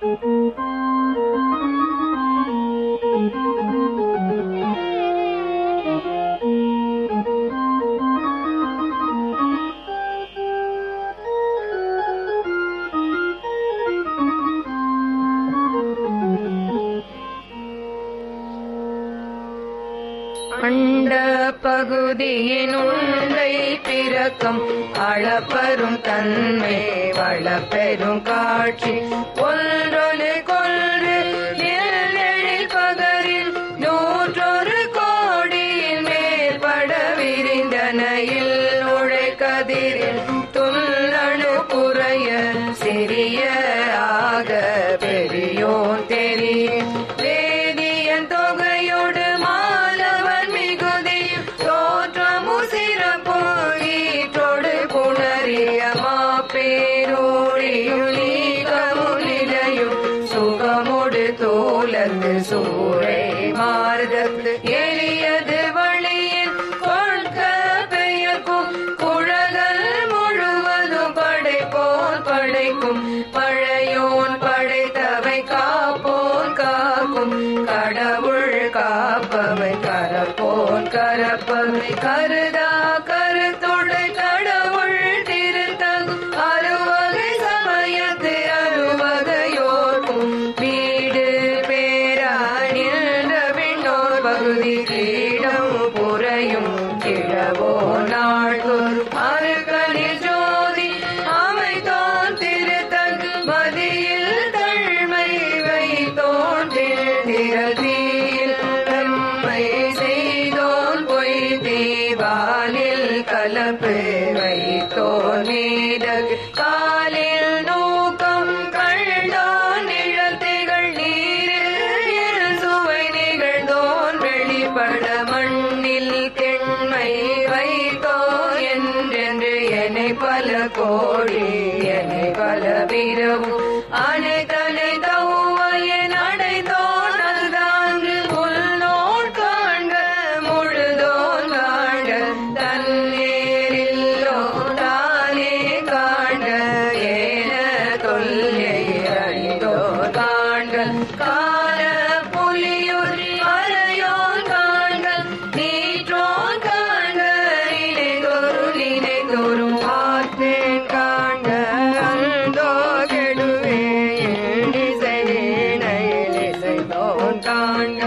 அண்ட பகுதியின் உண்டை பிறக்கம் அளப்பெரும் தன்மை வளப்பெரும் காட்சி ஒன்றொரு கொன்று எழில் பகரில் நூற்றொரு கோடியின் மேற்பட விரிந்தனையில் உழை கதிரில் துள்ளணு புறைய சிறிய ஆக பெரியோன் தெரியும் வேதியன் தொகையோடு மாலவன் மிகுதி தோற்றமு சிறப்பு ஈற்றோடு புணரிய மாப்பேரோழியும் நீகமு நிலையும் சுகமோடு தோலத்து சூறை மார்தத்து எரியது வழியில் கொள்க பெயர்க்கும் குழகல் முழுவதும் படைப்போன் படைக்கும் பழையோன் படைத்தவை காப்போன் காக்கும் கடவுள் காப்பவை கரப்போன் கரப்பவை கருதா கருத்தொடை கடவுள் திருத்தகும் அறுவகை சமயத்து அறுவகையோர்க்கும் வீடு பேரானின்ற விண்ணோர் பகுதி கீடம் புறையும் கிழவோ நாள்தோறும் அருகனில் ஜோதி அமைத்தோன் திருத்தகு மதியில் தழ்மை வைத்தோன் திருதியில் தம்மை செய்தோன் பொய் தீபாலில் கலப்பு வைத்தோன் நீடகு காலில் நூக்கம் கண்டோன் நிழத்திகள் நீரில் சுவை நிகழ்ந்தோன் வெளிப்பட மண்ணில் திண்மை வைத்தோ என்றென்று என்னை பல கோடி என்னை பல பிறவும் அனைத்தனை தௌவையன் அடைத்தோன் அல்தாங்கு உள்நோன் காண்க முழுதோன் காண்க தன்னேரில்லோ தானே காண்க ஏன தொல்லை அழிந்தோன் காண்க கால புலியுர் மறையோன் காண்க நீற்றோன் காண்க நினைதோறும் நினைதோறும் பார்த்தேன் காண்க அந்தோ கெடுவே இசை இசைத்தோன் காண்க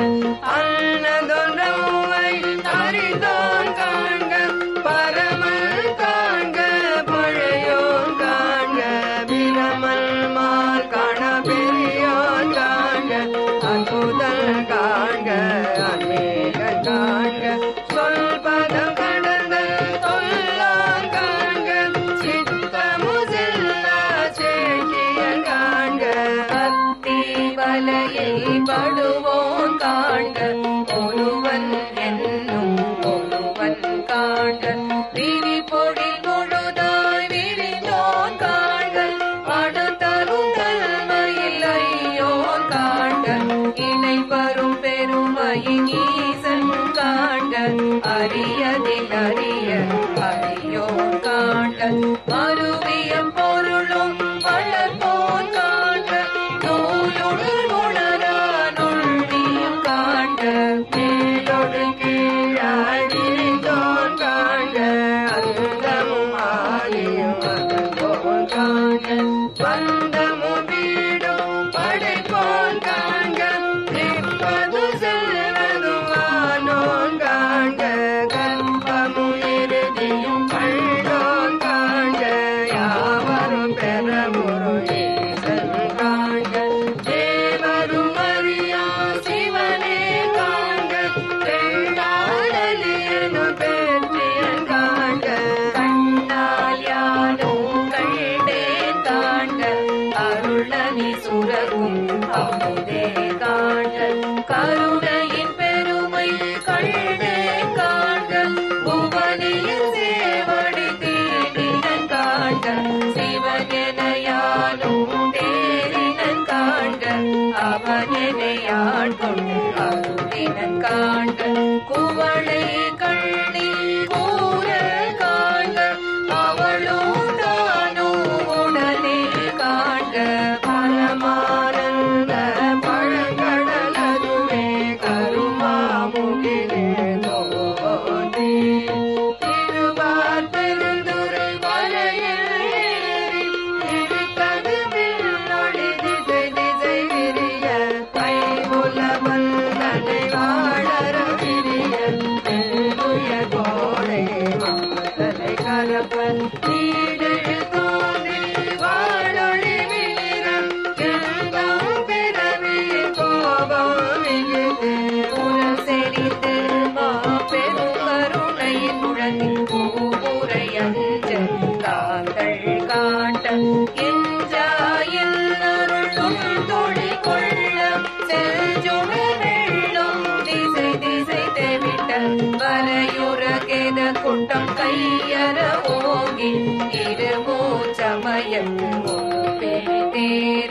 அன்னதொன்றவை அறிந்தோன் காண்க பரமல் காண்க பழையோன் காண்க பிரமல் மால் காண பெரியோன் காண்க அற்புதல் காண்க அநேகன் காண்க சொல்பதம் கடந்த சொல்லான் காண்க சித்தமு செல்ல சேக்கியன் காண்க அத்தி வலையில் படுவோன் காண்க ஒருவன் என்னும் ஒருவன் காண்க விரி பொழில் முழுதாய் விரிந்தோன் காண்க அடுத்தரும் தன்மையில் ஐயோன் காண்க இணை வரும் பெருமையின் ஈசன் காண்க அரியதில் அரிய அரியோன் காண்க மருவிய பொருளும் வளர்ப்போன் காண்க நூலொடு உணரானுள்ளியும் காண்க மேலொடு கீழாடித்தோன் காண்க அந்தமும் ஆலியும் அகந்தோன் காண்க பந்தமும் வீடும் படைப்போன் காண்க நிற்பது செல்வதும் வானோன் காண்க கற்பமும் இறுதியும் கண்டோன் காண்க யாவரும் பெறமுரு ஈசன் காண்க தேவரும் அறியா சிவனே காண்க பெண்ணாடலியனு பெற்றியன் காண்க கண்ணால் யானும் கண்டேன் காண்க அருளனி சுரகும் அமுதே காண்க கருணையின் பெருமை கண்டே காண்க புவனியில் சேவடி தேடினன் காண்க சிவனெனையாலும் தேரினன் காண்க அவனெனையாள் கொண்டு அருளினன் காண்க குவளை கண்ணி கூற காண்க அவளும் நானும் உடனே காண்க பரமானந்த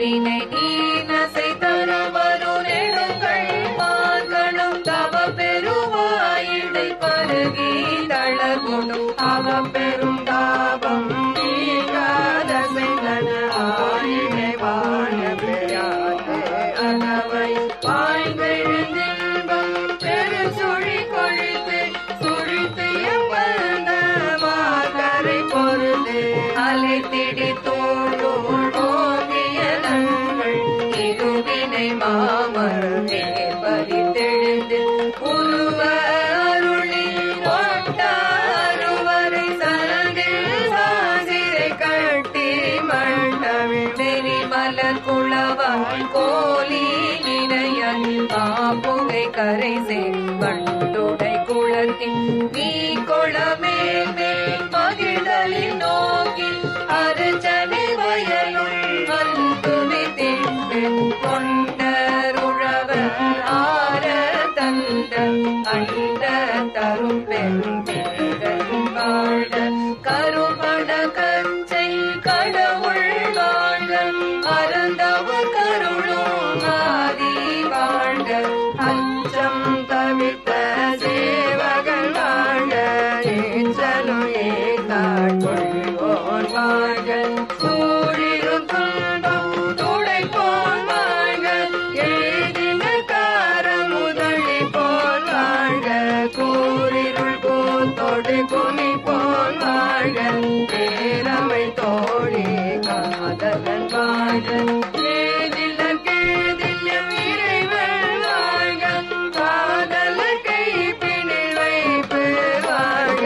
வினை நீனசை தரவரு நெடுங்கள் மார்களும் தவ பெருவாயிடை பருகி தளர்கொடும் அவ பெரும் தாபம் நீங்காத செய்தன ஆயிடை வாழ பெறாது அகவை வாய்ந்தெழுந்தின்பம் பெரு சுழி கொழித்து சுழித்து எவ்வந்த மாகரை பொருது அலைத்திடி தோழோள் ஓங்கிய நங்கள் இருவினை மாமருளே பறித்தெழுந்து உருவ அருளி ஒட்ட அருவரை சலங்கில் சாசிரை கட்டி மண்டவிழ் நெறி மலர் குளவாய் கோலி நிலையன் பாப்புகை கரை செம்பண்டுடை குளத்தின் நீ குளமே மேல் மகிழ்தலில் நோக்கி அருச்சனை வயலுள் வந்து திண்டு கொண்டருழவர் ஆர தந்த அண்ட தரும் பெரும் வாழ்க கருபட கஞ்சை கடவுள் வாழ்க அறந்தவ கருளும் ஆதி வாழ்க அச்சம் தவித்த சேவகன் வாழ்க ஏற்றலும் ஏற்காட்கொள்வோர் வாழ்க சூழிரும் துன்பம் துடைப்போர் வாழ்க எழுதின காரம் முதலி போல் வாழ்க கூறிருள் கூத்தோடு குமி போல் வாழ்க பேரமை தோழி காதலன் வாழ்க ஏதில கேதில்யம் இறைவன் வாழ்க காதல கைப்பினில் வைப்பு வாழ்க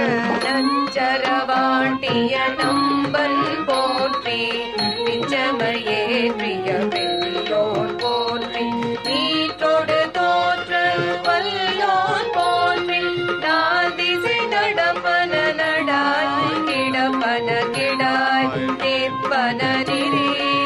நஞ்சரவாட்டிய நம்பன் போற்றி நிச்சமையேற்றிய பெரியோர் போற்றி நீற்றோடு தோற்ற வல்லோர் போற்றி நாதிசை நடப்பன நடாய் கிடப்பன கிடாய் நிற்பன நிறி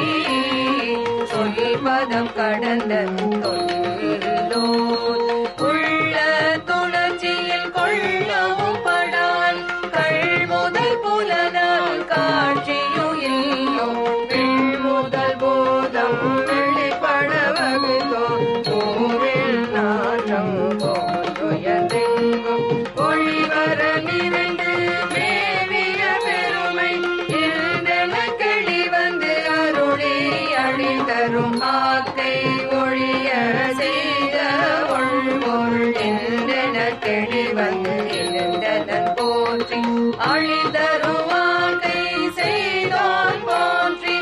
சொல்பதம் கடந்த தொல்லோர் உள்ள துணர்ச்சியில் கொள்ளவும் படான் கள் முதல் புலனால் காட்சியுயில்லோ வெள் முதல் போதம் வெளிப்பட வகுதோ ஊரில் நாட்டம் போதுயர்ந்தெங்கும் ஒளிவர நிறைந்து மேவிய பெருமை இருந்தன கிளி வந்து அருளி அழிதரும் ஆத்தை ஒழிய செய்த ஒழ்பொருள் என்றென கிளி வந்து இருந்தனன் போற்றி அழிதரும் ஆத்தை செய்தோன் போற்றி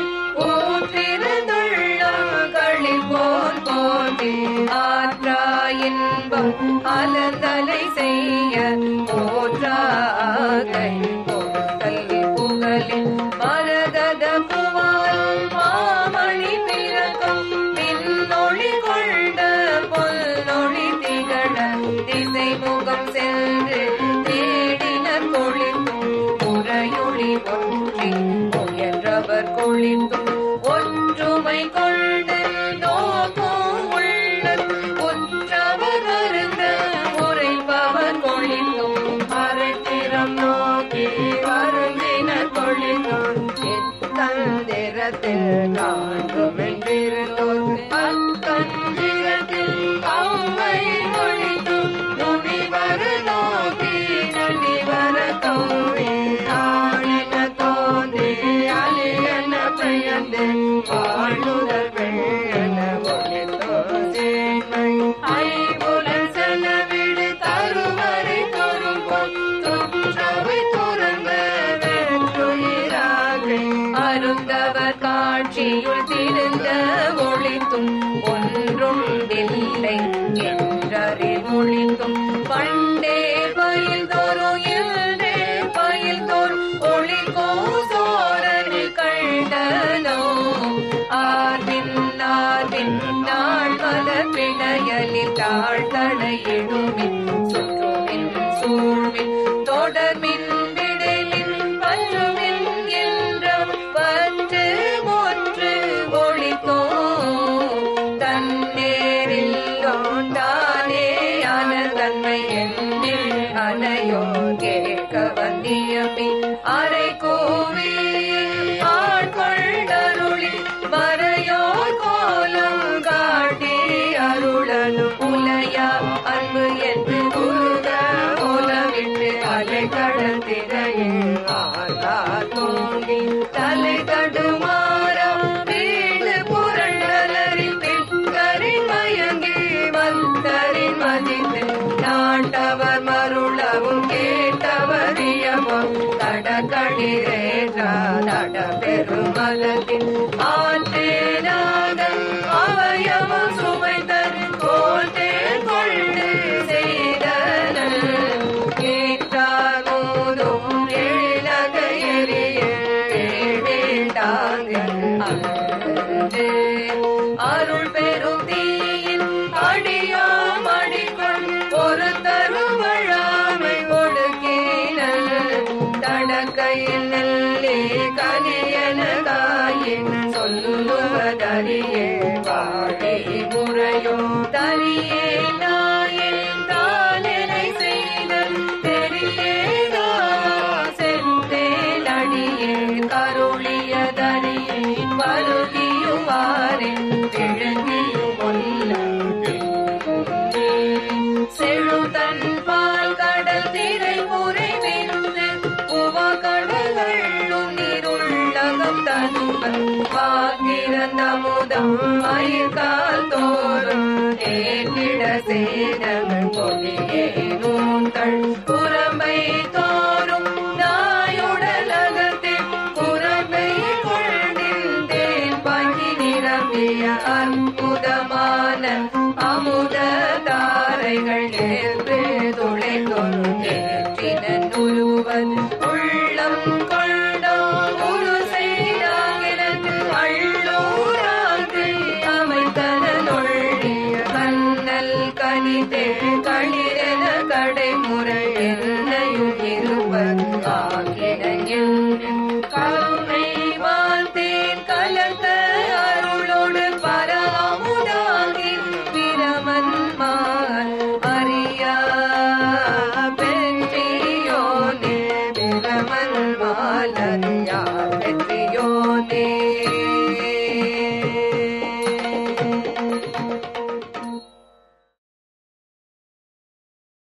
ஊற்றிருந்துள்ளங்களில் போல் போற்றி ஆற்றா இன்பம் அலந்தலை செய்ய போற்றாகை பொருத்தல் புகழில் மரகத புவால் மாமணி பிறக்கும் பின்னொளி கொண்ட பொன்னொளி திகழ திசை முகம் சென்று தேடினர் கொளித்தும் உரையொளி ஒன்றி முயன்றவர் கொளித்தும் ஒன்றுமை கொண்டு நோக்கும் உள்ள உற்றவர் வருந்த உரைப்பவர் கொளித்தும் அரட்டிரம் நோக்கி வருந்தினர் கொளித்தும் சித்தந்திரத்தில் காண்கும் என்றிருந்தோர் அக்கந்திரத்தில் அம்மை மொழித்தும் முனிவர் நோக்கி நடிவர தோழி ஆழின தோன்றி அழியன பெயர்ந்து வாழ்நுதல் வெள்ளன ஒளித்தோ சேன்மை ஐம்புலன் செலவிடு தருவரை தொரும்பொன் துற்றவை துறந்த வெற்றுயிராக அருந்தவர் காட்சியுள் திருந்த ஒளித்தும் ஒன்றும் இல்லை என்றறி ஒளித்தும் பண்டே பயில் தோறும் இல்தே பயில் தோறும் ஒளி கோசோரனில் கண்டனோ ஆர்வின் ஆர்வின் நாள் பல பிணையலில் தாழ்த்தடையிடுமின் சுற்றுமின் சூழ்மின் தொடர்மின் விடலின் பற்றுமின் என்ற பற்று ஒன்று ஒளித்தோ தன்னேரில்லோன் தானே ஆன தன்மை என்னில் அனையோ கேட்க வந்தியமி அரை கூவி ஆட்கொண்டருளி மறையோர் என்று அருள் பெரும் தீயின் அடியோம் அடிக்குள் ஒரு தருவழாமை கொடுக்கீழல் தடக்கையில் நெல்லே கனியன காயின் சொல்லுவதறியே வாழி முறையோ தரியே நாயின் தானெனை செய்தல் தெரியேதா செந்தேல் அடியே கருளியதறியே வருகியுமாறின் விழுங்கியும் கொல்ல செழுதன் பால் கடல் திரை முறை விருந்து உவா கடல்களும் நீருள்ளகம் தனுவன் வாக்கிறந்த முதம் மயிர்கால் தோறும் ஏகிட சேதங்கள் பொலியே நூன்கள் புறம்பை தோறும் நாயுடலகத்தில் புறம்பை கொண்டிருந்தேன் பகி நிரம்பிய அற்புதமான அமுத தாரைகள் ஏற்று துளைந்தொரு ஏற்றினன் உருவன் உள்ளம் கொண்டோ உரு செய்தாகிறது அள்ளூராங்கு அமைத்தனொழிய கண்ணல் கனிதே களிரென கடைமுறை என்னையும் இருவர் ஆகின என்று கருணை வாழ்த்தேன் கலந்த அருளோடு பராமுதாகி பிரமன் மால் அறியா பெற்றியோனே பிரமன் மால் அறியா பெற்றியோனே